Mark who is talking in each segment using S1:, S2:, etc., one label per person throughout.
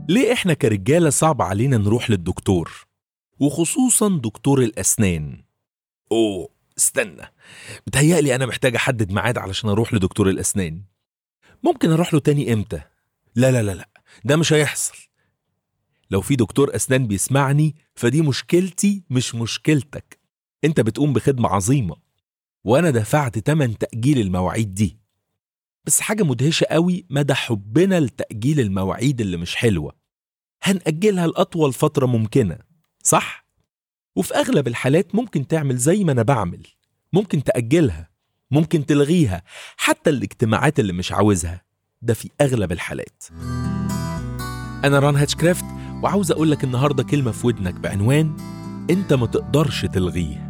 S1: ليه احنا كرجالة صعب علينا نروح للدكتور وخصوصا دكتور الأسنان أوه استنى بتهيألي أنا محتاج أحدد ميعاد علشان أروح لدكتور الأسنان ممكن أروح له تاني إمتى لا لا لا لا ده مش هيحصل لو في دكتور أسنان بيسمعني فدي مشكلتي مش مشكلتك أنت بتقوم بخدمة عظيمة وأنا دفعت تمن تأجيل المواعيد دي بس حاجة مدهشة قوي مدى حبنا لتأجيل المواعيد اللي مش حلوة هنأجلها لأطول فترة ممكنة صح؟ وفي أغلب الحالات ممكن تعمل زي ما أنا بعمل ممكن تأجلها ممكن تلغيها حتى الاجتماعات اللي مش عاوزها ده في أغلب الحالات أنا ران هاتشكرافت وعاوز أقول لك النهاردة كلمة في ودنك بعنوان أنت ما تقدرش تلغيه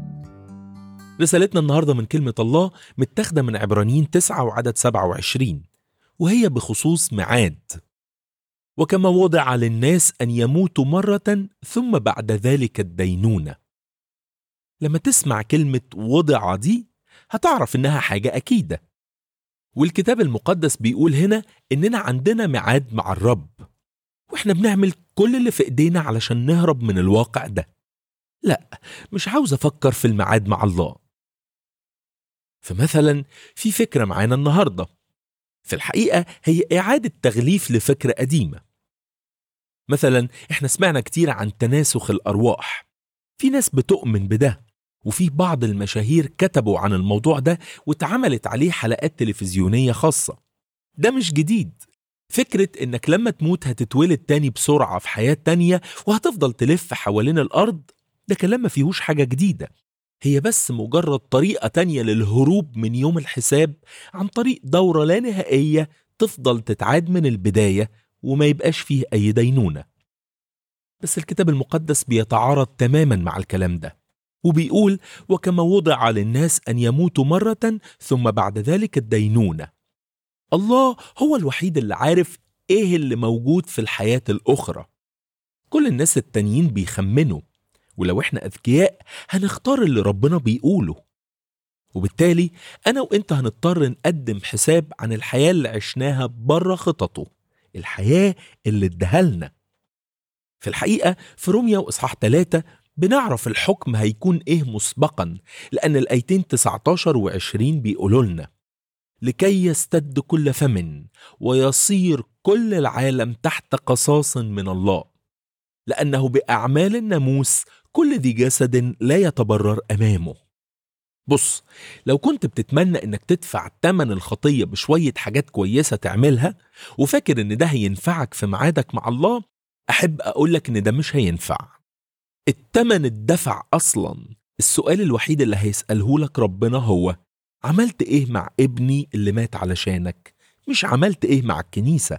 S1: رسالتنا النهاردة من كلمة الله متاخدة من عبرانيين 9 وعدد 27 وهي بخصوص ميعاد وكما وضع للناس أن يموتوا مرة ثم بعد ذلك الدينونة لما تسمع كلمة وضع دي هتعرف إنها حاجة أكيدة والكتاب المقدس بيقول هنا إننا عندنا ميعاد مع الرب وإحنا بنعمل كل اللي في إيدينا علشان نهرب من الواقع ده لا مش عاوز أفكر في الميعاد مع الله فمثلا في فكرة معانا النهاردة في الحقيقة هي إعادة تغليف لفكرة قديمة مثلا احنا سمعنا كتير عن تناسخ الأرواح في ناس بتؤمن بده وفي بعض المشاهير كتبوا عن الموضوع ده واتعملت عليه حلقات تلفزيونية خاصة ده مش جديد فكرة انك لما تموت هتتولد تاني بسرعة في حياة تانية وهتفضل تلف حوالين الأرض ده كلام ما فيهوش حاجة جديدة هي بس مجرد طريقة تانية للهروب من يوم الحساب عن طريق دورة لا نهائية تفضل تتعاد من البداية وما يبقاش فيه أي دينونة بس الكتاب المقدس بيتعارض تماما مع الكلام ده وبيقول وكما وضع للناس أن يموتوا مرة ثم بعد ذلك الدينونة الله هو الوحيد اللي عارف إيه اللي موجود في الحياة الأخرى كل الناس التانيين بيخمنوا ولو احنا أذكياء هنختار اللي ربنا بيقوله وبالتالي أنا وإنت هنضطر نقدم حساب عن الحياة اللي عشناها بره خططه الحياة اللي ادهلنا في الحقيقة في روميا وإصحاح 3 بنعرف الحكم هيكون إيه مسبقا لأن الآيتين 19 و20 بيقولوا لنا لكي يستد كل فم ويصير كل العالم تحت قصاص من الله لأنه بأعمال الناموس كل ذي جسد لا يتبرر أمامه بص لو كنت بتتمنى انك تدفع تمن الخطية بشوية حاجات كويسة تعملها وفاكر ان ده هينفعك في ميعادك مع الله احب اقولك ان ده مش هينفع التمن الدفع اصلا السؤال الوحيد اللي هيسأله لك ربنا هو عملت ايه مع ابني اللي مات علشانك مش عملت ايه مع الكنيسة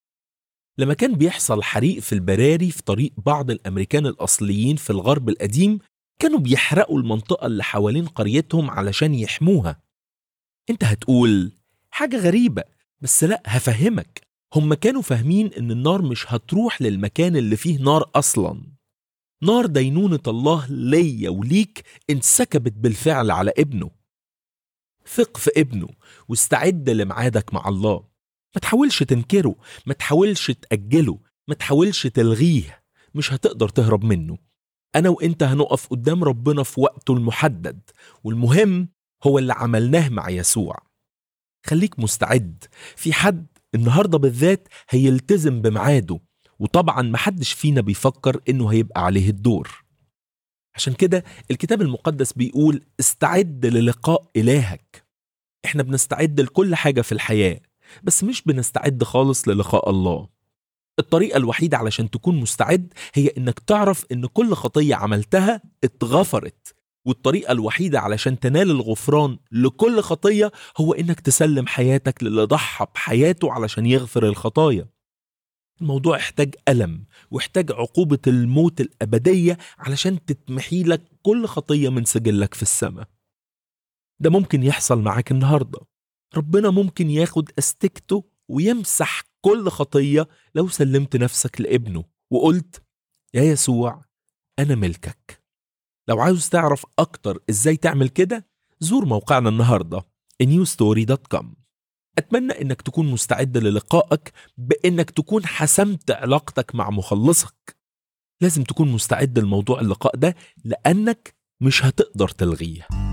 S1: لما كان بيحصل حريق في البراري في طريق بعض الامريكان الاصليين في الغرب القديم كانوا بيحرقوا المنطقة اللي حوالين قريتهم علشان يحموها انت هتقول حاجة غريبة بس لا هفهمك هم كانوا فاهمين ان النار مش هتروح للمكان اللي فيه نار اصلا نار دينونة الله ليا وليك انسكبت بالفعل على ابنه ثق في ابنه واستعد لميعادك مع الله ما تحاولش تنكره ما تحاولش تأجله ما تحاولش تلغيه مش هتقدر تهرب منه أنا وإنت هنقف قدام ربنا في وقته المحدد والمهم هو اللي عملناه مع يسوع خليك مستعد في حد النهاردة بالذات هيلتزم بميعاده وطبعا محدش فينا بيفكر إنه هيبقى عليه الدور عشان كده الكتاب المقدس بيقول استعد للقاء إلهك احنا بنستعد لكل حاجة في الحياة بس مش بنستعد خالص للقاء الله الطريقة الوحيدة علشان تكون مستعد هي انك تعرف ان كل خطية عملتها اتغفرت والطريقة الوحيدة علشان تنال الغفران لكل خطية هو انك تسلم حياتك للي ضحى بحياته علشان يغفر الخطايا الموضوع احتاج ألم واحتاج عقوبة الموت الأبدية علشان تتمحي لك كل خطية من سجلك في السماء ده ممكن يحصل معاك النهاردة ربنا ممكن ياخد استكته ويمسح كل خطية لو سلمت نفسك لابنه وقلت يا يسوع أنا ملكك لو عاوز تعرف أكتر إزاي تعمل كده زور موقعنا النهاردة newstory.com أتمنى إنك تكون مستعد للقائك بإنك تكون حسمت علاقتك مع مخلصك لازم تكون مستعد لموضوع اللقاء ده لأنك مش هتقدر تلغيه